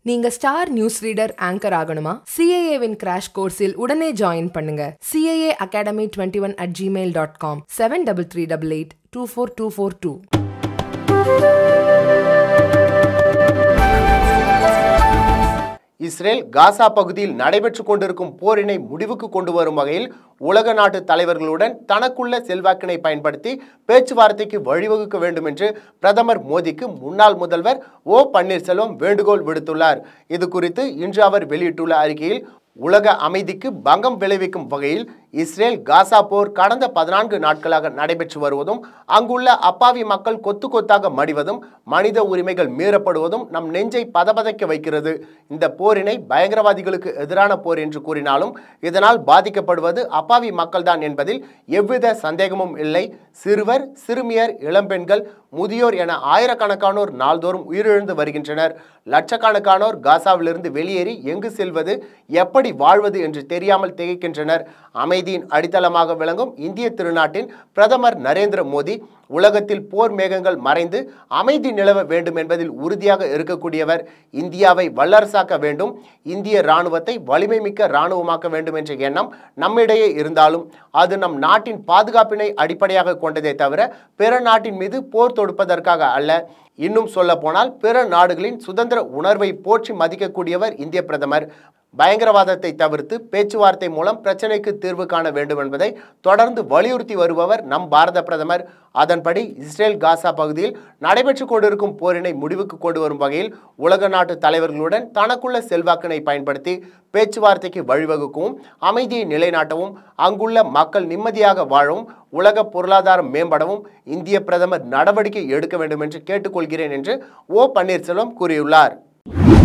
நீங்க star news reader anchor ஆகணுமா சிஏஏவின் crash கோர்ஸில் உடனே ஜாயின் பண்ணுங்க CAA academy twenty one at Gmail dot com seven double three double eight two four two four two Israel Gaza பகுதியில் நடைபெற்றுக் கொண்டிருக்கும் போரினை முடிவுக்கு கொண்டு வரும் வகையில் உலக நாட்டு தலைவர்களுடன் தனக்குள்ள செல்வாக்கினை பயன்படுத்தி பேச்சுவார்த்தைக்கு வழிவகுக்க வேண்டும் என்று பிரதமர் மோடிக்கு முன்னாள் முதல்வர் ஓ பன்னீர்செல்வம் வேண்டுகோள் விடுத்துள்ளார் இது குறித்து இன்று அவர் வெளியிட்டுள்ள அறிக்கையில் உலக அமைதிக்கு பங்கம் விளைவிக்கும் வகையில் இஸ்ரேல் காசா போர் கடந்த பதினான்கு நாட்களாக நடைபெற்று வருவதும் அங்குள்ள அப்பாவி மக்கள் கொத்து கொத்தாக மடிவதும் மனித உரிமைகள் மீறப்படுவதும் நம் நெஞ்சை பதபதைக்க வைக்கிறது இந்த போரினை பயங்கரவாதிகளுக்கு எதிரான போர் என்று கூறினாலும் இதனால் பாதிக்கப்படுவது அப்பாவி மக்கள்தான் என்பதில் எவ்வித சந்தேகமும் இல்லை சிறுவர் சிறுமியர் இளம்பெண்கள் முதியோர் என ஆயிரக்கணக்கானோர் நாள்தோறும் உயிரிழந்து வருகின்றனர் லட்சக்கணக்கானோர் காசாவிலிருந்து வெளியேறி எங்கு செல்வது எப்படி வாழ்வது என்று தெரியாமல் திகைக்கின்றனர் அமைதியின் அடித்தளமாக விளங்கும் இந்திய திருநாட்டின் பிரதமர் நரேந்திர மோடி உலகத்தில் போர் மேகங்கள் மறைந்து அமைதி நிலவ வேண்டும் என்பதில் உறுதியாக இருக்கக்கூடியவர் இந்தியாவை வல்லரசாக்க வேண்டும் இந்திய இராணுவத்தை வலிமை மிக்க இராணுவமாக்க வேண்டும் என்ற எண்ணம் நம்மிடையே இருந்தாலும் அது நம் நாட்டின் பாதுகாப்பினை அடிப்படையாக கொண்டதே தவிர பிற நாட்டின் மீது போர் தொடுப்பதற்காக அல்ல இன்னும் சொல்ல போனால் பிற நாடுகளின் சுதந்திர உணர்வை போற்றி மதிக்கக்கூடியவர் இந்திய பிரதமர் பயங்கரவாதத்தை தவிர்த்து பேச்சுவார்த்தை மூலம் பிரச்சனைக்கு தீர்வு காண வேண்டும் என்பதை தொடர்ந்து வலியுறுத்தி வருபவர் நம் பாரத பிரதமர் அதன்படி இஸ்ரேல் காசா பகுதியில் நடைபெற்று கொண்டிருக்கும் போரினை முடிவுக்கு கொண்டு வரும் வகையில் உலக நாட்டு தலைவர்களுடன் தனக்குள்ள செல்வாக்கினை பயன்படுத்தி பேச்சுவார்த்தைக்கு வழிவகுக்கவும் அமைதியை நிலைநாட்டவும் அங்குள்ள மக்கள் நிம்மதியாக வாழவும் உலக பொருளாதாரம் மேம்படவும் இந்திய பிரதமர் நடவடிக்கை எடுக்க வேண்டும் என்று கேட்டுக்கொள்கிறேன் என்று ஓ பன்னீர்செல்வம் கூறியுள்ளார்